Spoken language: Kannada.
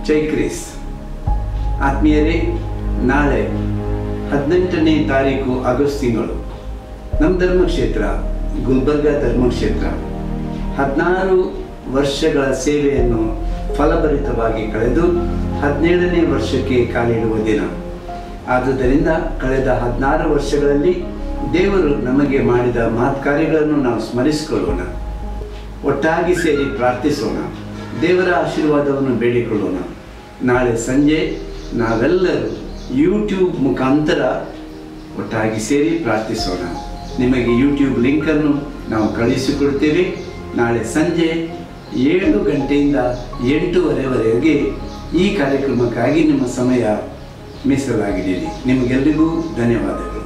ಚೈಕ್ರೀಸ್ ಆತ್ಮೀಯರೇ ನಾಳೆ ಹದಿನೆಂಟನೇ ತಾರೀಕು ಆಗಸ್ಟ್ ತಿಂಗಳು ನಮ್ಮ ಧರ್ಮಕ್ಷೇತ್ರ ಗುಲ್ಬರ್ಗ ಧರ್ಮಕ್ಷೇತ್ರ ಹದಿನಾರು ವರ್ಷಗಳ ಸೇವೆಯನ್ನು ಫಲಭರಿತವಾಗಿ ಕಳೆದು ಹದಿನೇಳನೇ ವರ್ಷಕ್ಕೆ ಕಾಲಿಡುವ ದಿನ ಆದುದರಿಂದ ಕಳೆದ ಹದಿನಾರು ವರ್ಷಗಳಲ್ಲಿ ದೇವರು ನಮಗೆ ಮಾಡಿದ ಮಹತ್ ಕಾರ್ಯಗಳನ್ನು ನಾವು ಸ್ಮರಿಸಿಕೊಳ್ಳೋಣ ಒಟ್ಟಾಗಿ ಸೇರಿ ಪ್ರಾರ್ಥಿಸೋಣ ದೇವರ ಆಶೀರ್ವಾದವನ್ನು ಬೇಡಿಕೊಳ್ಳೋಣ ನಾಳೆ ಸಂಜೆ ನಾವೆಲ್ಲರೂ ಯೂಟ್ಯೂಬ್ ಮುಖಾಂತರ ಒಟ್ಟಾಗಿ ಸೇರಿ ಪ್ರಾರ್ಥಿಸೋಣ ನಿಮಗೆ ಯೂಟ್ಯೂಬ್ ಲಿಂಕನ್ನು ನಾವು ಕಳುಹಿಸಿಕೊಡ್ತೇವೆ ನಾಳೆ ಸಂಜೆ ಏಳು ಗಂಟೆಯಿಂದ ಎಂಟೂವರೆವರೆಗೆ ಈ ಕಾರ್ಯಕ್ರಮಕ್ಕಾಗಿ ನಿಮ್ಮ ಸಮಯ ಮೀಸಲಾಗಿದ್ದೀರಿ ನಿಮಗೆಲ್ಲರಿಗೂ ಧನ್ಯವಾದಗಳು